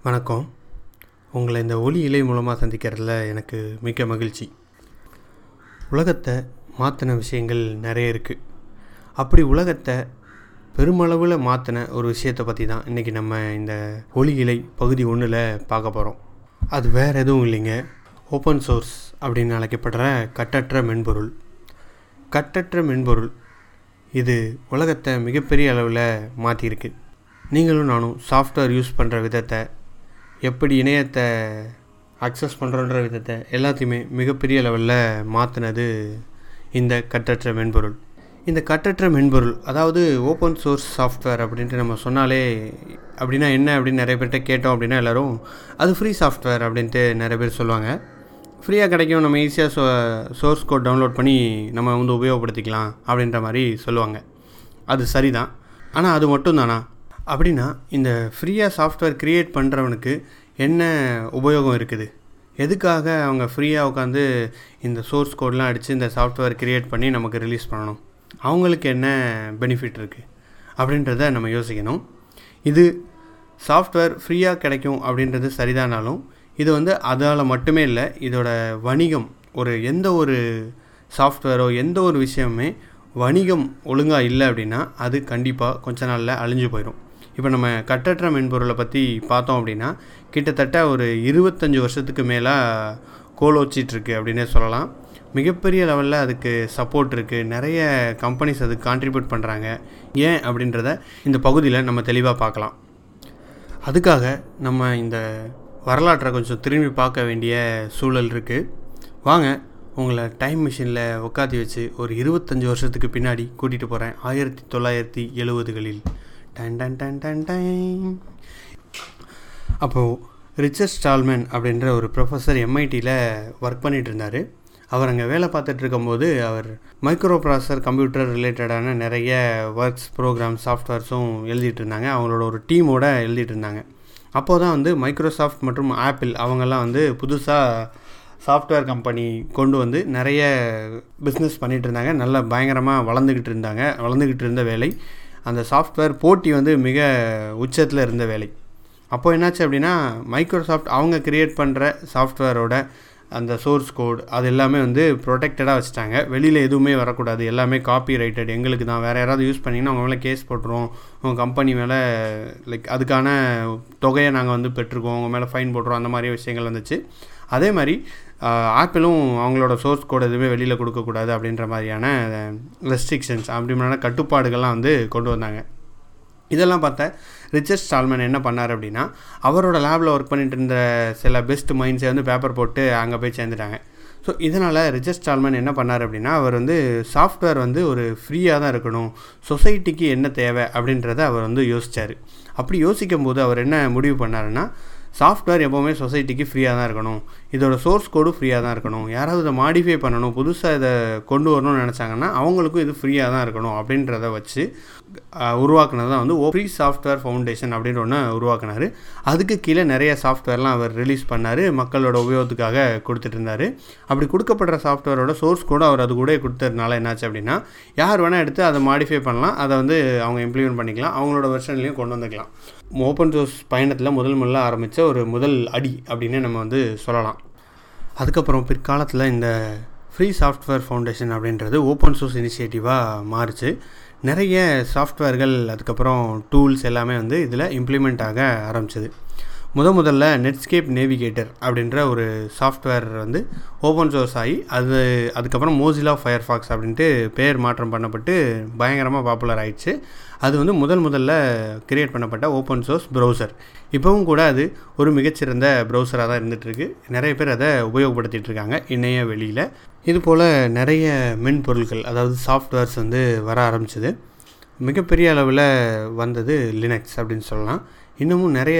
வணக்கம் உங்களை இந்த ஒலி இலை மூலமாக சந்திக்கிறதுல எனக்கு மிக்க மகிழ்ச்சி உலகத்தை மாற்றின விஷயங்கள் நிறைய இருக்குது அப்படி உலகத்தை பெருமளவில் மாற்றின ஒரு விஷயத்தை பற்றி தான் இன்றைக்கி நம்ம இந்த ஒலி இலை பகுதி ஒன்றில் பார்க்க போகிறோம் அது வேறு எதுவும் இல்லைங்க ஓப்பன் சோர்ஸ் அப்படின்னு அழைக்கப்படுற கட்டற்ற மென்பொருள் கட்டற்ற மென்பொருள் இது உலகத்தை மிகப்பெரிய அளவில் மாற்றியிருக்கு நீங்களும் நானும் சாஃப்ட்வேர் யூஸ் பண்ணுற விதத்தை எப்படி இணையத்தை அக்சஸ் பண்ணுறோன்ற விதத்தை எல்லாத்தையுமே மிகப்பெரிய லெவலில் மாற்றினது இந்த கட்டற்ற மென்பொருள் இந்த கட்டற்ற மென்பொருள் அதாவது ஓப்பன் சோர்ஸ் சாஃப்ட்வேர் அப்படின்ட்டு நம்ம சொன்னாலே அப்படின்னா என்ன அப்படின்னு நிறைய பேர்கிட்ட கேட்டோம் அப்படின்னா எல்லோரும் அது ஃப்ரீ சாஃப்ட்வேர் அப்படின்ட்டு நிறைய பேர் சொல்லுவாங்க ஃப்ரீயாக கிடைக்கும் நம்ம ஈஸியாக சோ சோர்ஸ் கோட் டவுன்லோட் பண்ணி நம்ம வந்து உபயோகப்படுத்திக்கலாம் அப்படின்ற மாதிரி சொல்லுவாங்க அது சரிதான் ஆனால் அது மட்டும் தானா அப்படின்னா இந்த ஃப்ரீயாக சாஃப்ட்வேர் க்ரியேட் பண்ணுறவனுக்கு என்ன உபயோகம் இருக்குது எதுக்காக அவங்க ஃப்ரீயாக உட்காந்து இந்த சோர்ஸ் கோட்லாம் அடித்து இந்த சாஃப்ட்வேர் க்ரியேட் பண்ணி நமக்கு ரிலீஸ் பண்ணணும் அவங்களுக்கு என்ன பெனிஃபிட் இருக்குது அப்படின்றத நம்ம யோசிக்கணும் இது சாஃப்ட்வேர் ஃப்ரீயாக கிடைக்கும் அப்படின்றது சரிதானாலும் இது வந்து அதால் மட்டுமே இல்லை இதோட வணிகம் ஒரு எந்த ஒரு சாஃப்ட்வேரோ எந்த ஒரு விஷயமுமே வணிகம் ஒழுங்காக இல்லை அப்படின்னா அது கண்டிப்பாக கொஞ்ச நாளில் அழிஞ்சு போயிடும் இப்போ நம்ம கட்டற்ற மென்பொருளை பற்றி பார்த்தோம் அப்படின்னா கிட்டத்தட்ட ஒரு இருபத்தஞ்சி வருஷத்துக்கு மேலே கோலோச்சிட்ருக்கு அப்படின்னே சொல்லலாம் மிகப்பெரிய லெவலில் அதுக்கு சப்போர்ட் இருக்குது நிறைய கம்பெனிஸ் அதுக்கு கான்ட்ரிபியூட் பண்ணுறாங்க ஏன் அப்படின்றத இந்த பகுதியில் நம்ம தெளிவாக பார்க்கலாம் அதுக்காக நம்ம இந்த வரலாற்றை கொஞ்சம் திரும்பி பார்க்க வேண்டிய சூழல் இருக்குது வாங்க உங்களை டைம் மிஷினில் உட்காத்தி வச்சு ஒரு இருபத்தஞ்சி வருஷத்துக்கு பின்னாடி கூட்டிகிட்டு போகிறேன் ஆயிரத்தி தொள்ளாயிரத்தி எழுபதுகளில் டன் டன் டன் டன் டைம் அப்போது ரிச்சர்ட் ஸ்டால்மேன் அப்படின்ற ஒரு ப்ரொஃபஸர் எம்ஐடியில் ஒர்க் பண்ணிகிட்டு இருந்தார் அவர் அங்கே வேலை பார்த்துட்டு இருக்கும்போது அவர் மைக்ரோ ப்ராசர் கம்ப்யூட்டர் ரிலேட்டடான நிறைய ஒர்க்ஸ் ப்ரோக்ராம் சாஃப்ட்வேர்ஸும் எழுதிட்டு இருந்தாங்க அவங்களோட ஒரு டீமோட எழுதிட்டு இருந்தாங்க அப்போது தான் வந்து மைக்ரோசாஃப்ட் மற்றும் ஆப்பிள் அவங்கெல்லாம் வந்து புதுசாக சாஃப்ட்வேர் கம்பெனி கொண்டு வந்து நிறைய பிஸ்னஸ் பண்ணிகிட்டு இருந்தாங்க நல்லா பயங்கரமாக வளர்ந்துக்கிட்டு இருந்தாங்க வளர்ந்துக்கிட்டு இருந்த வேலை அந்த சாஃப்ட்வேர் போட்டி வந்து மிக உச்சத்தில் இருந்த வேலை அப்போது என்னாச்சு அப்படின்னா மைக்ரோசாஃப்ட் அவங்க க்ரியேட் பண்ணுற சாஃப்ட்வேரோட அந்த சோர்ஸ் கோட் அது எல்லாமே வந்து ப்ரொடெக்டடாக வச்சுட்டாங்க வெளியில் எதுவுமே வரக்கூடாது எல்லாமே காப்பி ரைட்டட் எங்களுக்கு தான் வேறு யாராவது யூஸ் பண்ணிங்கன்னா அவங்க மேலே கேஸ் போட்டுருவோம் உங்கள் கம்பெனி மேலே லைக் அதுக்கான தொகையை நாங்கள் வந்து பெற்றுருக்கோம் உங்கள் மேலே ஃபைன் போட்டுருவோம் அந்த மாதிரி விஷயங்கள் வந்துச்சு அதே மாதிரி ஆப்பிளும் அவங்களோட சோர்ஸ் கோட் எதுவுமே வெளியில் கொடுக்கக்கூடாது அப்படின்ற மாதிரியான ரெஸ்ட்ரிக்ஷன்ஸ் அப்படிமான கட்டுப்பாடுகள்லாம் வந்து கொண்டு வந்தாங்க இதெல்லாம் பார்த்தா ரிச்சர்ட் ஸ்டால்மன் என்ன பண்ணார் அப்படின்னா அவரோட லேபில் ஒர்க் பண்ணிட்டு இருந்த சில பெஸ்ட் மைண்ட்ஸை வந்து பேப்பர் போட்டு அங்கே போய் சேர்ந்துட்டாங்க ஸோ இதனால் ரிச்சர்ட் ஸ்டால்மன் என்ன பண்ணார் அப்படின்னா அவர் வந்து சாஃப்ட்வேர் வந்து ஒரு ஃப்ரீயாக தான் இருக்கணும் சொசைட்டிக்கு என்ன தேவை அப்படின்றத அவர் வந்து யோசித்தார் அப்படி யோசிக்கும் போது அவர் என்ன முடிவு பண்ணாருன்னா சாஃப்ட்வேர் எப்போவுமே சொசைட்டிக்கு ஃப்ரீயாக தான் இருக்கணும் இதோட சோர்ஸ் கோடும் ஃப்ரீயாக தான் இருக்கணும் யாராவது இதை மாடிஃபை பண்ணணும் புதுசாக இதை கொண்டு வரணும்னு நினச்சாங்கன்னா அவங்களுக்கும் இது ஃப்ரீயாக தான் இருக்கணும் அப்படின்றத வச்சு உருவாக்குனது தான் வந்து ஃப்ரீ சாஃப்ட்வேர் ஃபவுண்டேஷன் அப்படின்ற ஒன்று உருவாக்குனார் அதுக்கு கீழே நிறைய சாஃப்ட்வேர்லாம் அவர் ரிலீஸ் பண்ணார் மக்களோட உபயோகத்துக்காக கொடுத்துட்டு இருந்தார் அப்படி கொடுக்கப்படுற சாஃப்ட்வேரோட சோர்ஸ் கூட அவர் அது கூட கொடுத்ததுனால என்னாச்சு அப்படின்னா யார் வேணால் எடுத்து அதை மாடிஃபை பண்ணலாம் அதை வந்து அவங்க இம்ப்ளிமெண்ட் பண்ணிக்கலாம் அவங்களோட வெர்ஷன்லேயும் கொண்டு வந்துக்கலாம் ஓப்பன் சோர்ஸ் பயணத்தில் முதல் முதல்ல ஆரம்பித்த ஒரு முதல் அடி அப்படின்னு நம்ம வந்து சொல்லலாம் அதுக்கப்புறம் பிற்காலத்தில் இந்த ஃப்ரீ சாஃப்ட்வேர் ஃபவுண்டேஷன் அப்படின்றது ஓப்பன் சோர்ஸ் இனிஷியேட்டிவாக மாறுச்சு நிறைய சாஃப்ட்வேர்கள் அதுக்கப்புறம் டூல்ஸ் எல்லாமே வந்து இதில் இம்ப்ளிமெண்ட் ஆக ஆரம்பிச்சது முத முதல்ல நெட்ஸ்கேப் நேவிகேட்டர் அப்படின்ற ஒரு சாஃப்ட்வேர் வந்து ஓப்பன் சோர்ஸ் ஆகி அது அதுக்கப்புறம் மோசிலா ஃபயர் ஃபாக்ஸ் அப்படின்ட்டு பேர் மாற்றம் பண்ணப்பட்டு பயங்கரமாக பாப்புலர் ஆயிடுச்சு அது வந்து முதல் முதல்ல கிரியேட் பண்ணப்பட்ட ஓப்பன் சோர்ஸ் ப்ரௌசர் இப்போவும் கூட அது ஒரு மிகச்சிறந்த ப்ரௌசராக தான் இருந்துகிட்ருக்கு நிறைய பேர் அதை உபயோகப்படுத்திகிட்டு இருக்காங்க இணைய வெளியில் இது போல் நிறைய மென்பொருட்கள் அதாவது சாஃப்ட்வேர்ஸ் வந்து வர ஆரம்பிச்சது மிகப்பெரிய அளவில் வந்தது லினக்ஸ் அப்படின்னு சொல்லலாம் இன்னமும் நிறைய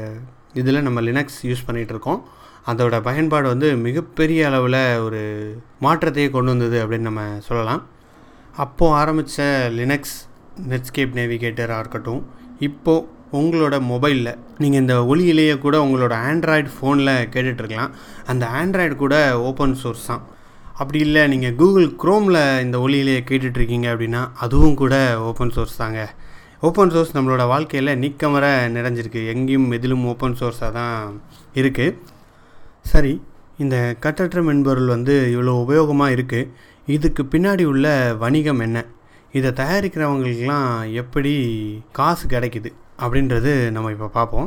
இதில் நம்ம லினக்ஸ் யூஸ் பண்ணிகிட்ருக்கோம் அதோட பயன்பாடு வந்து மிகப்பெரிய அளவில் ஒரு மாற்றத்தையே கொண்டு வந்தது அப்படின்னு நம்ம சொல்லலாம் அப்போது ஆரம்பித்த லினக்ஸ் நெட்ஸ்கேப் நேவிகேட்டராக இருக்கட்டும் இப்போது உங்களோட மொபைலில் நீங்கள் இந்த ஒளியிலேயே கூட உங்களோட ஆண்ட்ராய்டு ஃபோனில் கேட்டுட்ருக்கலாம் அந்த ஆண்ட்ராய்டு கூட ஓப்பன் சோர்ஸ் தான் அப்படி இல்லை நீங்கள் கூகுள் க்ரோமில் இந்த ஒளியிலேயே கேட்டுட்ருக்கீங்க அப்படின்னா அதுவும் கூட ஓப்பன் சோர்ஸ் தாங்க ஓப்பன் சோர்ஸ் நம்மளோட வாழ்க்கையில் நிக்கமர நிறைஞ்சிருக்கு எங்கேயும் எதிலும் ஓப்பன் சோர்ஸாக தான் இருக்குது சரி இந்த கட்டற்ற மென்பொருள் வந்து இவ்வளோ உபயோகமாக இருக்குது இதுக்கு பின்னாடி உள்ள வணிகம் என்ன இதை தயாரிக்கிறவங்களுக்கெல்லாம் எப்படி காசு கிடைக்குது அப்படின்றது நம்ம இப்போ பார்ப்போம்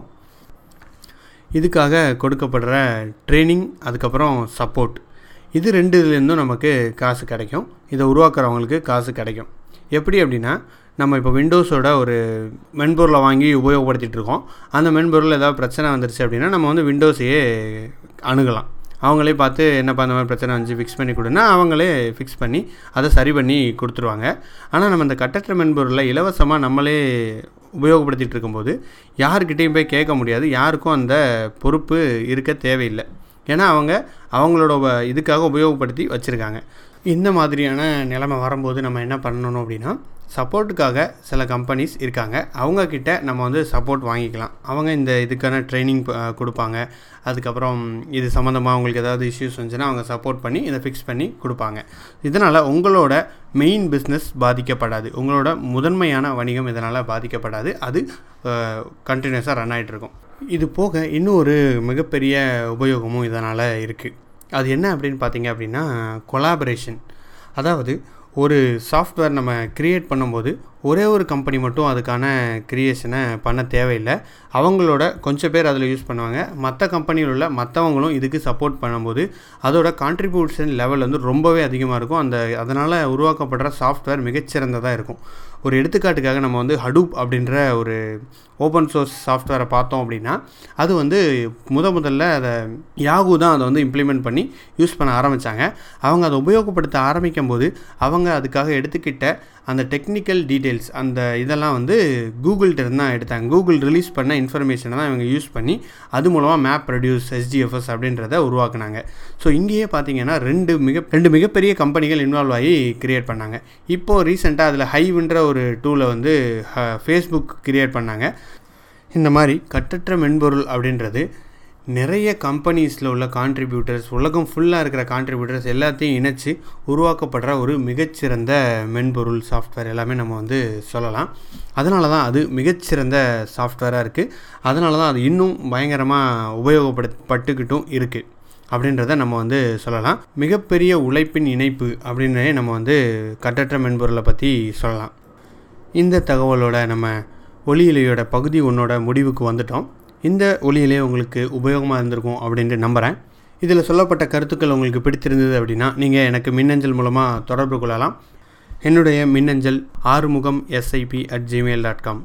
இதுக்காக கொடுக்கப்படுற ட்ரைனிங் அதுக்கப்புறம் சப்போர்ட் இது ரெண்டு இதுலேருந்தும் நமக்கு காசு கிடைக்கும் இதை உருவாக்குறவங்களுக்கு காசு கிடைக்கும் எப்படி அப்படின்னா நம்ம இப்போ விண்டோஸோட ஒரு மென்பொருளை வாங்கி உபயோகப்படுத்திகிட்டு இருக்கோம் அந்த மென்பொருள் ஏதாவது பிரச்சனை வந்துருச்சு அப்படின்னா நம்ம வந்து விண்டோஸையே அணுகலாம் அவங்களே பார்த்து என்னப்பா அந்த மாதிரி பிரச்சனை வந்து ஃபிக்ஸ் பண்ணி கொடுன்னா அவங்களே ஃபிக்ஸ் பண்ணி அதை சரி பண்ணி கொடுத்துருவாங்க ஆனால் நம்ம இந்த கட்டற்ற மென்பொருளை இலவசமாக நம்மளே உபயோகப்படுத்திகிட்டு இருக்கும்போது யாருக்கிட்டேயும் போய் கேட்க முடியாது யாருக்கும் அந்த பொறுப்பு இருக்க தேவையில்லை ஏன்னா அவங்க அவங்களோட உப- இதுக்காக உபயோகப்படுத்தி வச்சுருக்காங்க இந்த மாதிரியான நிலைமை வரும்போது நம்ம என்ன பண்ணணும் அப்படின்னா சப்போர்ட்டுக்காக சில கம்பெனிஸ் இருக்காங்க அவங்கக்கிட்ட நம்ம வந்து சப்போர்ட் வாங்கிக்கலாம் அவங்க இந்த இதுக்கான ட்ரைனிங் கொடுப்பாங்க அதுக்கப்புறம் இது சம்மந்தமாக அவங்களுக்கு ஏதாவது இஷ்யூஸ் வந்துச்சுன்னா அவங்க சப்போர்ட் பண்ணி இதை ஃபிக்ஸ் பண்ணி கொடுப்பாங்க இதனால் உங்களோட மெயின் பிஸ்னஸ் பாதிக்கப்படாது உங்களோட முதன்மையான வணிகம் இதனால் பாதிக்கப்படாது அது கண்டினியூஸாக ரன் ஆகிட்டு இருக்கும் இது போக இன்னும் ஒரு மிகப்பெரிய உபயோகமும் இதனால் இருக்குது அது என்ன அப்படின்னு பார்த்தீங்க அப்படின்னா கொலாபரேஷன் அதாவது ஒரு சாஃப்ட்வேர் நம்ம க்ரியேட் பண்ணும்போது ஒரே ஒரு கம்பெனி மட்டும் அதுக்கான க்ரியேஷனை பண்ண தேவையில்லை அவங்களோட கொஞ்சம் பேர் அதில் யூஸ் பண்ணுவாங்க மற்ற கம்பெனியில் உள்ள மற்றவங்களும் இதுக்கு சப்போர்ட் பண்ணும்போது அதோட கான்ட்ரிபியூஷன் லெவல் வந்து ரொம்பவே அதிகமாக இருக்கும் அந்த அதனால் உருவாக்கப்படுற சாஃப்ட்வேர் மிகச்சிறந்ததாக இருக்கும் ஒரு எடுத்துக்காட்டுக்காக நம்ம வந்து ஹடூப் அப்படின்ற ஒரு ஓப்பன் சோர்ஸ் சாஃப்ட்வேரை பார்த்தோம் அப்படின்னா அது வந்து முத முதல்ல அதை யாகு தான் அதை வந்து இம்ப்ளிமெண்ட் பண்ணி யூஸ் பண்ண ஆரம்பித்தாங்க அவங்க அதை உபயோகப்படுத்த ஆரம்பிக்கும் போது அவங்க அதுக்காக எடுத்துக்கிட்ட அந்த டெக்னிக்கல் டீட்டெயில்ஸ் அந்த இதெல்லாம் வந்து கூகுள்கிட்ட இருந்து தான் எடுத்தாங்க கூகுள் ரிலீஸ் பண்ண இன்ஃபர்மேஷனை தான் இவங்க யூஸ் பண்ணி அது மூலமாக மேப் ப்ரொடியூஸ் எஸ்டிஎஃப்எஸ் அப்படின்றத உருவாக்குனாங்க ஸோ இங்கேயே பார்த்தீங்கன்னா ரெண்டு மிக ரெண்டு மிகப்பெரிய கம்பெனிகள் இன்வால்வ் ஆகி கிரியேட் பண்ணாங்க இப்போது ரீசெண்டாக அதில் ஹைவ்ன்ற ஒரு டூலை வந்து ஃபேஸ்புக் கிரியேட் பண்ணாங்க இந்த மாதிரி கட்டற்ற மென்பொருள் அப்படின்றது நிறைய கம்பெனிஸில் உள்ள கான்ட்ரிபியூட்டர்ஸ் உலகம் ஃபுல்லாக இருக்கிற கான்ட்ரிபியூட்டர்ஸ் எல்லாத்தையும் இணைச்சி உருவாக்கப்படுற ஒரு மிகச்சிறந்த மென்பொருள் சாஃப்ட்வேர் எல்லாமே நம்ம வந்து சொல்லலாம் அதனால தான் அது மிகச்சிறந்த சாஃப்ட்வேராக இருக்குது அதனால தான் அது இன்னும் பயங்கரமாக உபயோகப்படுத்தப்பட்டுக்கிட்டும் இருக்குது அப்படின்றத நம்ம வந்து சொல்லலாம் மிகப்பெரிய உழைப்பின் இணைப்பு அப்படின்னு நம்ம வந்து கட்டற்ற மென்பொருளை பற்றி சொல்லலாம் இந்த தகவலோட நம்ம ஒளியிலையோட பகுதி ஒன்றோட முடிவுக்கு வந்துட்டோம் இந்த ஒளியிலே உங்களுக்கு உபயோகமாக இருந்திருக்கும் அப்படின்ட்டு நம்புகிறேன் இதில் சொல்லப்பட்ட கருத்துக்கள் உங்களுக்கு பிடித்திருந்தது அப்படின்னா நீங்கள் எனக்கு மின்னஞ்சல் மூலமாக தொடர்பு கொள்ளலாம் என்னுடைய மின்னஞ்சல் Arumugam SIP at Gmail dot com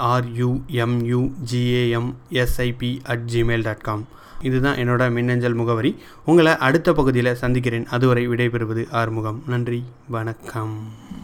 ஏஆர்யூஎம்யூஜிஏஎம் SIP at Gmail dot com இதுதான் என்னோட மின்னஞ்சல் முகவரி உங்களை அடுத்த பகுதியில் சந்திக்கிறேன் அதுவரை விடைபெறுவது ஆறுமுகம் நன்றி வணக்கம்